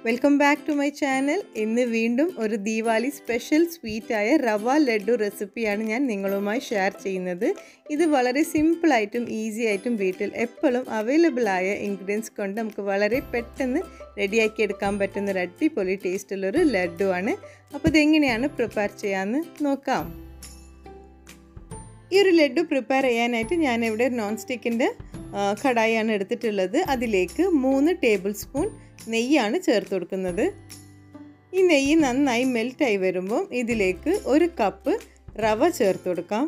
welcome back to my channel ഇന്ന് വീണ്ടും ഒരു ദീപാവലി സ്പെഷ്യൽ സ്വീറ്റായ റവ ലഡു റെസിപ്പിയാണ് ഞാൻ നിങ്ങളുമായി ഷെയർ ചെയ്യുന്നത് ഇത് വളരെ സിമ്പിളായിട്ടും ഈസി ആയിട്ടും വീട്ടിൽ എപ്പോഴും അവൈലബിൾ ആയ ഇൻഗ്രീഡിയൻസ് കൊണ്ട് നമുക്ക് വളരെ പെട്ടെന്ന് റെഡിയാക്കി എടുക്കാൻ പറ്റുന്ന ഒരു അടിപൊളി ടേസ്റ്റുള്ളൊരു ലഡു ആണ് അപ്പോൾ ഇതെങ്ങനെയാണ് പ്രിപ്പയർ ചെയ്യാമെന്ന് നോക്കാം ഈ ഒരു ലഡു പ്രിപ്പയർ ചെയ്യാനായിട്ട് ഞാനിവിടെ നോൺ സ്റ്റിക്കിൻ്റെ കടായിയാണ് എടുത്തിട്ടുള്ളത് അതിലേക്ക് മൂന്ന് ടേബിൾ സ്പൂൺ നെയ്യാണ് ചേർത്ത് കൊടുക്കുന്നത് ഈ നെയ്യ് നന്നായി മെൽറ്റായി വരുമ്പോൾ ഇതിലേക്ക് ഒരു കപ്പ് റവ ചേർത്ത് കൊടുക്കാം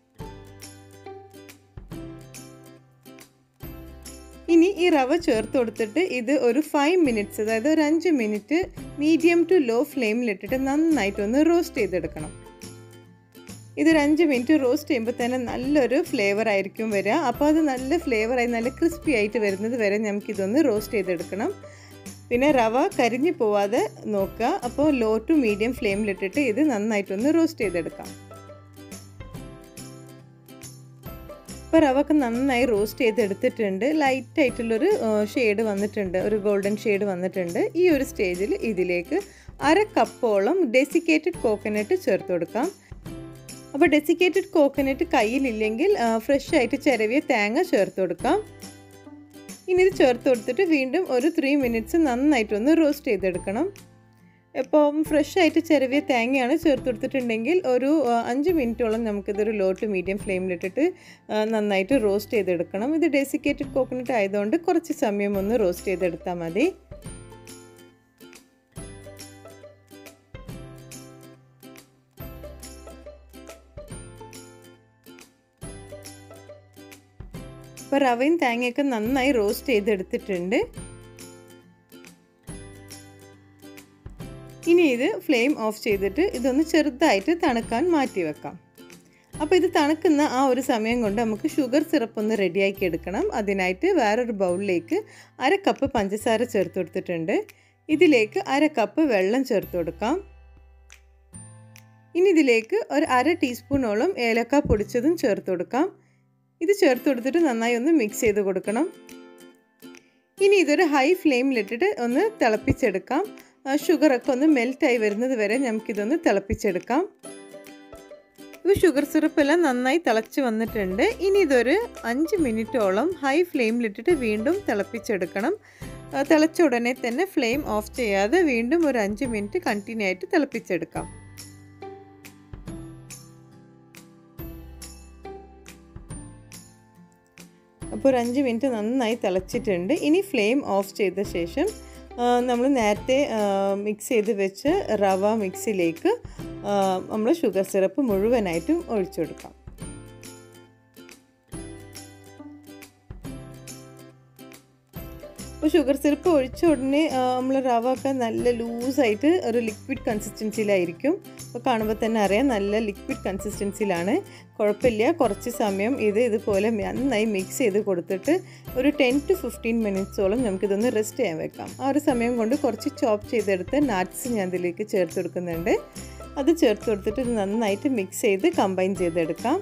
ഇനി ഈ റവ ചേർത്ത് കൊടുത്തിട്ട് ഇത് ഒരു ഫൈവ് മിനിറ്റ്സ് അതായത് ഒരു അഞ്ച് മിനിറ്റ് മീഡിയം ടു ലോ ഫ്ലെയിമിലിട്ടിട്ട് നന്നായിട്ടൊന്ന് റോസ്റ്റ് ചെയ്തെടുക്കണം ഇതൊരു അഞ്ച് മിനിറ്റ് റോസ്റ്റ് ചെയ്യുമ്പോൾ തന്നെ നല്ലൊരു ഫ്ലേവർ ആയിരിക്കും വരിക അപ്പോൾ അത് നല്ല ഫ്ലേവറായി നല്ല ക്രിസ്പി ആയിട്ട് വരുന്നത് വരെ നമുക്കിതൊന്ന് റോസ്റ്റ് ചെയ്തെടുക്കണം പിന്നെ റവ കരിഞ്ഞു പോവാതെ നോക്കുക അപ്പോൾ ലോ ടു മീഡിയം ഫ്ലെയിമിലിട്ടിട്ട് ഇത് നന്നായിട്ടൊന്ന് റോസ്റ്റ് ചെയ്തെടുക്കാം ഇപ്പോൾ റവ ഒക്കെ നന്നായി റോസ്റ്റ് ചെയ്തെടുത്തിട്ടുണ്ട് ലൈറ്റായിട്ടുള്ളൊരു ഷെയ്ഡ് വന്നിട്ടുണ്ട് ഒരു ഗോൾഡൻ ഷെയ്ഡ് വന്നിട്ടുണ്ട് ഈ ഒരു സ്റ്റേജിൽ ഇതിലേക്ക് അര കപ്പോളം ഡെസിക്കേറ്റഡ് കോക്കനട്ട് ചേർത്ത് കൊടുക്കാം അപ്പോൾ ഡെസിക്കേറ്റഡ് കോക്കനട്ട് കയ്യിലില്ലെങ്കിൽ ഫ്രഷ് ആയിട്ട് ചിരവിയ തേങ്ങ ചേർത്ത് കൊടുക്കാം ഇനി ഇത് ചേർത്ത് കൊടുത്തിട്ട് വീണ്ടും ഒരു ത്രീ മിനിറ്റ്സ് നന്നായിട്ടൊന്ന് റോസ്റ്റ് ചെയ്തെടുക്കണം ഇപ്പം ഫ്രഷ് ആയിട്ട് ചിരവിയ തേങ്ങയാണ് ചേർത്ത് കൊടുത്തിട്ടുണ്ടെങ്കിൽ ഒരു അഞ്ച് മിനിറ്റോളം നമുക്കിതൊരു ലോ ടു മീഡിയം ഫ്ലെയിമിലിട്ടിട്ട് നന്നായിട്ട് റോസ്റ്റ് ചെയ്തെടുക്കണം ഇത് ഡെസിക്കേറ്റഡ് കോക്കനട്ട് ആയതുകൊണ്ട് കുറച്ച് സമയം ഒന്ന് റോസ്റ്റ് ചെയ്തെടുത്താൽ മതി ഇപ്പോൾ റവയും തേങ്ങയൊക്കെ നന്നായി റോസ്റ്റ് ചെയ്തെടുത്തിട്ടുണ്ട് ഇനി ഇത് ഫ്ലെയിം ഓഫ് ചെയ്തിട്ട് ഇതൊന്ന് ചെറുതായിട്ട് തണുക്കാൻ മാറ്റി വെക്കാം അപ്പോൾ ഇത് തണുക്കുന്ന ആ ഒരു സമയം കൊണ്ട് നമുക്ക് ഷുഗർ സിറപ്പ് ഒന്ന് റെഡിയാക്കി എടുക്കണം അതിനായിട്ട് വേറൊരു ബൗളിലേക്ക് അര കപ്പ് പഞ്ചസാര ചേർത്ത് കൊടുത്തിട്ടുണ്ട് ഇതിലേക്ക് അര കപ്പ് വെള്ളം ചേർത്ത് കൊടുക്കാം ഇനി ഇതിലേക്ക് ഒരു അര ടീസ്പൂണോളം ഏലക്ക പൊടിച്ചതും ചേർത്ത് കൊടുക്കാം ഇത് ചേർത്ത് കൊടുത്തിട്ട് നന്നായി ഒന്ന് മിക്സ് ചെയ്ത് കൊടുക്കണം ഇനി ഇതൊരു ഹൈ ഫ്ലെയിമിലിട്ടിട്ട് ഒന്ന് തിളപ്പിച്ചെടുക്കാം ഷുഗറൊക്കെ ഒന്ന് മെൽറ്റായി വരുന്നത് വരെ നമുക്കിതൊന്ന് തിളപ്പിച്ചെടുക്കാം ഇപ്പോൾ ഷുഗർ സിറപ്പെല്ലാം നന്നായി തിളച്ച് വന്നിട്ടുണ്ട് ഇനി ഇതൊരു അഞ്ച് മിനിറ്റോളം ഹൈ ഫ്ലെയിമിലിട്ടിട്ട് വീണ്ടും തിളപ്പിച്ചെടുക്കണം തിളച്ച ഉടനെ തന്നെ ഫ്ലെയിം ഓഫ് ചെയ്യാതെ വീണ്ടും ഒരു അഞ്ച് മിനിറ്റ് കണ്ടിന്യൂ ആയിട്ട് തിളപ്പിച്ചെടുക്കാം അപ്പോൾ ഒരു അഞ്ച് മിനിറ്റ് നന്നായി തിളച്ചിട്ടുണ്ട് ഇനി ഫ്ലെയിം ഓഫ് ചെയ്ത ശേഷം നമ്മൾ നേരത്തെ മിക്സ് ചെയ്ത് വെച്ച് റവ മിക്സിലേക്ക് നമ്മൾ ഷുഗർ സിറപ്പ് മുഴുവനായിട്ടും ഒഴിച്ചു കൊടുക്കാം അപ്പോൾ ഷുഗർ സിറപ്പ് ഒഴിച്ച ഉടനെ നമ്മൾ റവ ഒക്കെ നല്ല ലൂസായിട്ട് ഒരു ലിക്വിഡ് കൺസിസ്റ്റൻസിയിലായിരിക്കും അപ്പോൾ കാണുമ്പോൾ തന്നെ അറിയാം നല്ല ലിക്വിഡ് കൺസിസ്റ്റൻസിയിലാണ് കുഴപ്പമില്ല കുറച്ച് സമയം ഇത് ഇതുപോലെ നന്നായി മിക്സ് ചെയ്ത് കൊടുത്തിട്ട് ഒരു ടെൻ ടു ഫിഫ്റ്റീൻ മിനിറ്റ്സോളം നമുക്കിതൊന്ന് റെസ്റ്റ് ചെയ്യാൻ വെക്കാം ആ ഒരു സമയം കൊണ്ട് കുറച്ച് ചോപ്പ് ചെയ്തെടുത്ത് നട്ട്സ് ഞാൻ ഇതിലേക്ക് ചേർത്ത് കൊടുക്കുന്നുണ്ട് അത് ചേർത്ത് കൊടുത്തിട്ട് ഇത് നന്നായിട്ട് മിക്സ് ചെയ്ത് കമ്പൈൻ ചെയ്തെടുക്കാം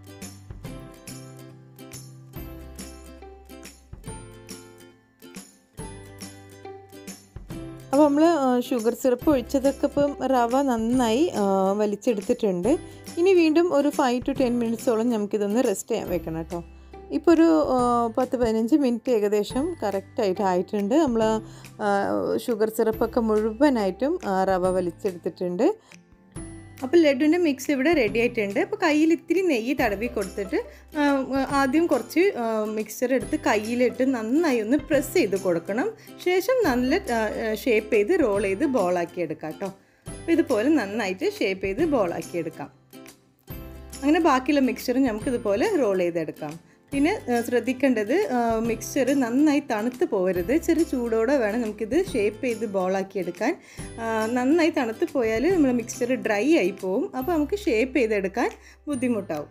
അപ്പോൾ നമ്മൾ ഷുഗർ സിറപ്പ് ഒഴിച്ചതൊക്കെ ഇപ്പം റവ നന്നായി വലിച്ചെടുത്തിട്ടുണ്ട് ഇനി വീണ്ടും ഒരു ഫൈവ് ടു ടെൻ മിനിറ്റ്സോളം നമുക്കിതൊന്ന് റെസ്റ്റ് ചെയ്യാൻ വെക്കണം കേട്ടോ ഇപ്പോൾ ഒരു പത്ത് പതിനഞ്ച് മിനിറ്റ് ഏകദേശം കറക്റ്റായിട്ട് ആയിട്ടുണ്ട് നമ്മൾ ഷുഗർ സിറപ്പൊക്കെ മുഴുവനായിട്ടും റവ വലിച്ചെടുത്തിട്ടുണ്ട് അപ്പോൾ ലഡുവിൻ്റെ മിക്സ് ഇവിടെ റെഡി ആയിട്ടുണ്ട് അപ്പോൾ കയ്യിൽ ഇത്തിരി നെയ്യ് തടവി കൊടുത്തിട്ട് ആദ്യം കുറച്ച് മിക്സർ എടുത്ത് കയ്യിലിട്ട് നന്നായി ഒന്ന് പ്രസ് ചെയ്ത് കൊടുക്കണം ശേഷം നല്ല ഷേപ്പ് ചെയ്ത് റോൾ ചെയ്ത് ബോളാക്കി എടുക്കാം കേട്ടോ അപ്പോൾ ഇതുപോലെ നന്നായിട്ട് ഷേപ്പ് ചെയ്ത് ബോളാക്കി എടുക്കാം അങ്ങനെ ബാക്കിയുള്ള മിക്സർ നമുക്കിതുപോലെ റോൾ ചെയ്തെടുക്കാം പിന്നെ ശ്രദ്ധിക്കേണ്ടത് മിക്സ്ചർ നന്നായി തണുത്ത് പോകരുത് ചെറിയ ചൂടോടെ വേണം നമുക്കിത് ഷേപ്പ് ചെയ്ത് ബോളാക്കി എടുക്കാൻ നന്നായി തണുത്ത് പോയാൽ നമ്മൾ മിക്സ്ചർ ഡ്രൈ ആയി പോവും അപ്പോൾ നമുക്ക് ഷേപ്പ് ചെയ്തെടുക്കാൻ ബുദ്ധിമുട്ടാവും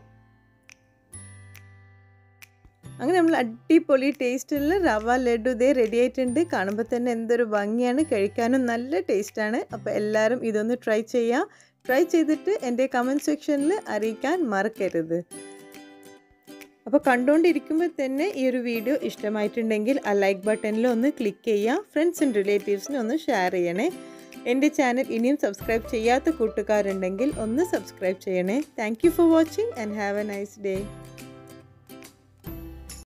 അങ്ങനെ നമ്മൾ അടിപൊളി ടേസ്റ്റുള്ള റവ ലഡു ഇതേ റെഡി ആയിട്ടുണ്ട് കാണുമ്പോൾ തന്നെ എന്തൊരു ഭംഗിയാണ് കഴിക്കാനും നല്ല ടേസ്റ്റാണ് അപ്പോൾ എല്ലാവരും ഇതൊന്ന് ട്രൈ ചെയ്യാം ട്രൈ ചെയ്തിട്ട് എൻ്റെ കമൻറ്റ് സെക്ഷനിൽ അറിയിക്കാൻ മറക്കരുത് അപ്പോൾ കണ്ടുകൊണ്ടിരിക്കുമ്പോൾ തന്നെ ഈ ഒരു വീഡിയോ ഇഷ്ടമായിട്ടുണ്ടെങ്കിൽ ആ ലൈക്ക് ബട്ടണിൽ ഒന്ന് ക്ലിക്ക് ചെയ്യുക ഫ്രണ്ട്സ് ആൻഡ് റിലേറ്റീവ്സിന് ഒന്ന് ഷെയർ ചെയ്യണേ എൻ്റെ ചാനൽ ഇനിയും സബ്സ്ക്രൈബ് ചെയ്യാത്ത കൂട്ടുകാരുണ്ടെങ്കിൽ ഒന്ന് സബ്സ്ക്രൈബ് ചെയ്യണേ thank you for watching and have a nice day